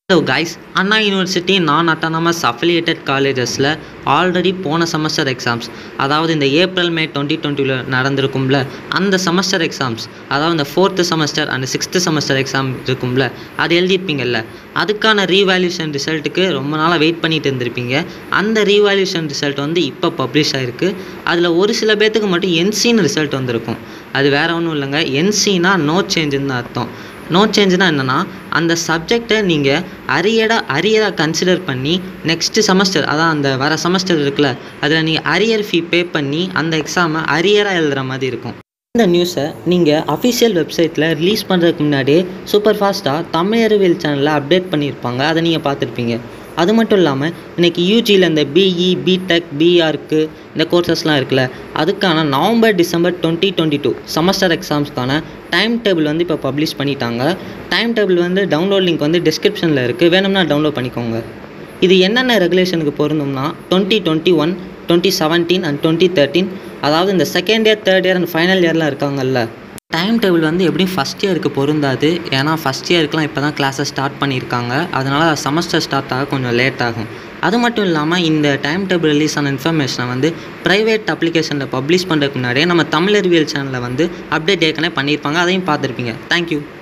hello guys Anna university நான் autonomous affiliated காலேஜஸில் already போன செமஸ்டர் எக்ஸாம்ஸ் அதாவது இந்த ஏப்ரல் மே டுவெண்ட்டி டுவெண்ட்டியில் நடந்திருக்கும்ல அந்த செமஸ்டர் எக்ஸாம்ஸ் அதாவது இந்த fourth semester and sixth semester exam இருக்கும்ல அது எழுதியிருப்பீங்கல்ல அதுக்கான ரீவேல்யூஷன் ரிசல்ட்டுக்கு ரொம்ப நாளாக வெயிட் பண்ணிட்டு இருந்திருப்பீங்க அந்த ரீவேல்யூஷன் ரிசல்ட் வந்து இப்போ பப்ளிஷ் ஆகிருக்கு அதில் ஒரு சில பேர்த்துக்கு மட்டும் என்சின்னு ரிசல்ட் வந்திருக்கும் அது வேறு ஒன்றும் இல்லைங்க என்சினா நோ சேஞ்சுன்னு அர்த்தம் நோ சேஞ்சுனா என்னென்னா அந்த சப்ஜெக்டை நீங்கள் அரியடாக அரியராக கன்சிடர் பண்ணி நெக்ஸ்ட்டு செமஸ்டர் அதான் அந்த வர செமஸ்டர் இருக்குல்ல அதில் நீங்கள் அரியர் ஃபீ பே பண்ணி அந்த எக்ஸாமை அரியராக எழுதுகிற மாதிரி இருக்கும் இந்த நியூஸை நீங்கள் அஃபிஷியல் வெப்சைட்டில் ரிலீஸ் பண்ணுறதுக்கு முன்னாடியே சூப்பர் ஃபாஸ்ட்டாக தமிழ் அறிவியல் சேனலில் அப்டேட் பண்ணியிருப்பாங்க அதை நீங்கள் பார்த்துருப்பீங்க அது மட்டும் இல்லாமல் இன்றைக்கி யூஜியில் இந்த பிஇ பிடெக் பிஆர்க்கு இந்த கோர்சஸ்லாம் இருக்குல்ல அதுக்கான November December twenty twenty two semester எக்ஸாம்ஸ்க்கான டைம் டேபிள் வந்து இப்போ பப்ளிஷ் பண்ணிட்டாங்க டைம் டேபிள் வந்து டவுன்லோட் லிங்க் வந்து டிஸ்கிரிப்ஷனில் இருக்குது வேணும்னா டவுன்லோட் பண்ணிக்கோங்க இது என்னென்ன ரெகுலேஷனுக்கு பொருந்தும்னா twenty twenty one twenty seventeen and twenty thirteen அதாவது இந்த second year third year and final இயர்லாம் இருக்காங்கல்ல டைம் டேபிள் வந்து எப்படியும் ஃபஸ்ட் இயருக்கு பொருந்தாது ஏன்னா ஃபஸ்ட் இயருக்குலாம் இப்போ தான் கிளாஸஸ் ஸ்டார்ட் பண்ணியிருக்காங்க அதனால் செமஸ்டர் ஸ்டார்ட் ஆக கொஞ்சம் லேட் ஆகும் அது மட்டும் இல்லாமல் இந்த டைம் டேபிள் ரிலீஸ் ஆன இன்ஃபர்மேஷனை வந்து ப்ரைவேட் அப்ளிகேஷனில் பப்ளிஷ் பண்ணுறதுக்கு முன்னாடியே நம்ம தமிழ் அறிவியல் சேனலில் வந்து அப்டேட் ஏற்கனவே பண்ணியிருப்பாங்க அதையும் பார்த்துருப்பீங்க தேங்க்யூ